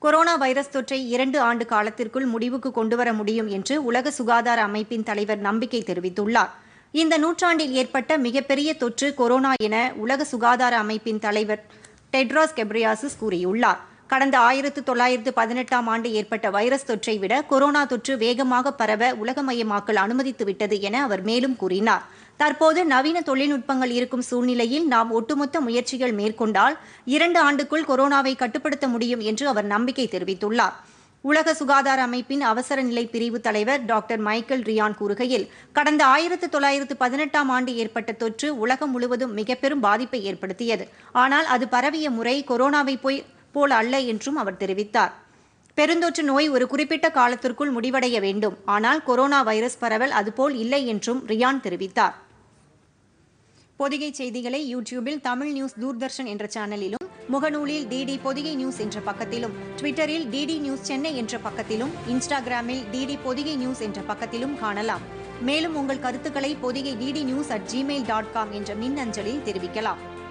corona virus தொற்றை இரண்டு ஆண்டு காலத்திற்குள் முடிவுக்கு கொண்டுவர முடியும் என்று உலக சுகாதார அமைப்பின் தலைவர் நம்பிக்கை தெரிவித்துள்ளார் இந்த நூற்றாண்டில் ஏற்பட்ட மிகப்பெரிய தொற்று கொரோனா என உலக சுகாதார அமைப்பின் தலைவர் டெட்ராஸ் கெப்ரியாசிஸ் கூறியுள்ளார் கடந்த ஆயிரத்து தொள்ளாயிரத்து பதினெட்டாம் ஆண்டு ஏற்பட்ட வைரஸ் தொற்றை விட கொரோனா தொற்று வேகமாக பரவ உலகமயமாக்கல் அனுமதித்துவிட்டது என அவர் மேலும் கூறினார் தற்போது நவீன தொழில்நுட்பங்கள் இருக்கும் சூழ்நிலையில் நாம் ஒட்டுமொத்த முயற்சிகள் மேற்கொண்டால் இரண்டு ஆண்டுக்குள் கொரோனாவை கட்டுப்படுத்த முடியும் என்று அவர் நம்பிக்கை தெரிவித்துள்ளார் உலக சுகாதார அமைப்பின் அவசர நிலை பிரிவு தலைவர் டாக்டர் மைக்கேல் ரியான் கூறுகையில் கடந்த ஆயிரத்து தொள்ளாயிரத்து பதினெட்டாம் ஆண்டு ஏற்பட்ட தொற்று உலகம் முழுவதும் மிக பெரும் பாதிப்பை ஏற்படுத்தியது ஆனால் அது பரவிய முறை கொரோனாவை போய் போல் அல்ல என்றும் அவர் தெரிவித்தார் பெருந்தொற்று நோய் ஒரு குறிப்பிட்ட காலத்திற்குள் முடிவடைய வேண்டும் ஆனால் கொரோனா வைரஸ் பரவல் அதுபோல் இல்லை என்றும் ரியான் தெரிவித்தார் பொதிகை செய்திகளை யூடியூபில் தமிழ் நியூஸ் தூர்தர்ஷன் என்ற சேனலிலும் முகநூலில் டிடி பொதிகை நியூஸ் என்ற பக்கத்திலும் ட்விட்டரில் டிடி நியூஸ் சென்னை என்ற பக்கத்திலும் இன்ஸ்டாகிராமில் டிடி பொதிகை நியூஸ் என்ற பக்கத்திலும் காணலாம் மேலும் உங்கள் கருத்துக்களை Pothigai DD news at Gmail dot com என்ற மின்னஞ்சலில் தெரிவிக்கலாம்